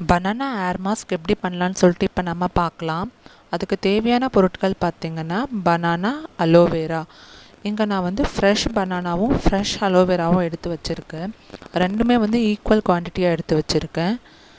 banana ஏர் mask எப்படி பண்ணலான்னு சொல்லிட்டு இப்போ நம்ம பார்க்கலாம் அதுக்கு தேவையான பொருட்கள் பார்த்திங்கன்னா பனானா அலோவேரா இங்கே நான் வந்து ஃப்ரெஷ் பனானாவும் ஃப்ரெஷ் அலோவேராவும் எடுத்து வச்சுருக்கேன் ரெண்டுமே வந்து ஈக்குவல் குவான்டிட்டியாக எடுத்து வச்சுருக்கேன்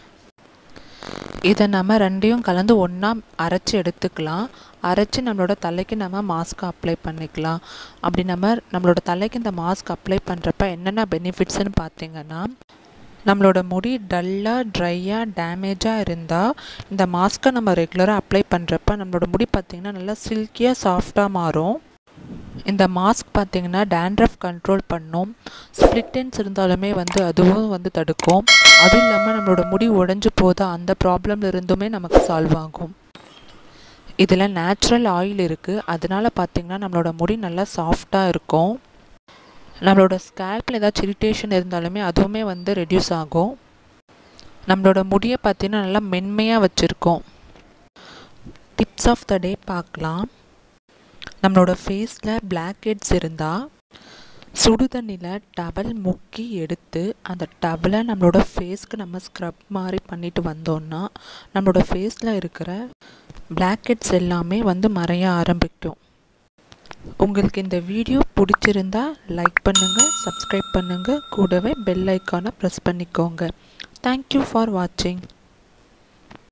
இதை நம்ம ரெண்டையும் கலந்து ஒன்றா அரைச்சி எடுத்துக்கலாம் அரைச்சி நம்மளோட தலைக்கு நம்ம மாஸ்க் அப்ளை பண்ணிக்கலாம் அப்படி நம்ம நம்மளோட தலைக்கு இந்த மாஸ்க் அப்ளை பண்ணுறப்ப என்னென்ன பெனிஃபிட்ஸ்னு பார்த்தீங்கன்னா நம்மளோட முடி டல்லாக ட்ரையாக டேமேஜாக இருந்தால் இந்த மாஸ்க்கை நம்ம ரெகுலராக அப்ளை பண்ணுறப்ப நம்மளோட முடி பார்த்திங்கன்னா நல்லா சில்கியாக சாஃப்டாக மாறும் இந்த மாஸ்க் பார்த்திங்கன்னா டேண்ட்ரஃப் கண்ட்ரோல் பண்ணும் ஸ்ப்ளிட்டன்ஸ் இருந்தாலுமே வந்து அதுவும் வந்து தடுக்கும் அதுவும் இல்லாமல் நம்மளோட முடி உடஞ்சி போதா அந்த ப்ராப்ளம்ல இருந்துமே நமக்கு சால்வ் ஆகும் இதில் நேச்சுரல் ஆயில் இருக்குது அதனால பார்த்திங்கன்னா நம்மளோட முடி நல்லா சாஃப்டாக இருக்கும் நம்மளோட ஸ்கேல்பில் ஏதாச்சும் இரிட்டேஷன் இருந்தாலுமே அதுவுமே வந்து ரெடியூஸ் ஆகும் நம்மளோட முடியை பார்த்திங்கன்னா நல்லா மென்மையாக வச்சுருக்கோம் டிப்ஸ் ஆஃப் த டே பார்க்கலாம் நம்மளோட ஃபேஸில் பிளாக் ஹெட்ஸ் இருந்தால் சுடு தண்ணியில் டவல் முக்கி எடுத்து அந்த டவலை நம்மளோட ஃபேஸ்க்கு நம்ம ஸ்க்ரப் மாதிரி பண்ணிட்டு வந்தோம்னா நம்மளோட ஃபேஸில் இருக்கிற பிளாக் ஹெட்ஸ் எல்லாமே வந்து மறைய ஆரம்பிக்கும் உங்களுக்கு இந்த வீடியோ பிடிச்சிருந்தா லைக் பண்ணுங்கள் சப்ஸ்கிரைப் பண்ணுங்கள் கூடவே பெல் ஐக்கானை ப்ரெஸ் பண்ணிக்கோங்க தேங்க்யூ ஃபார் வாட்சிங்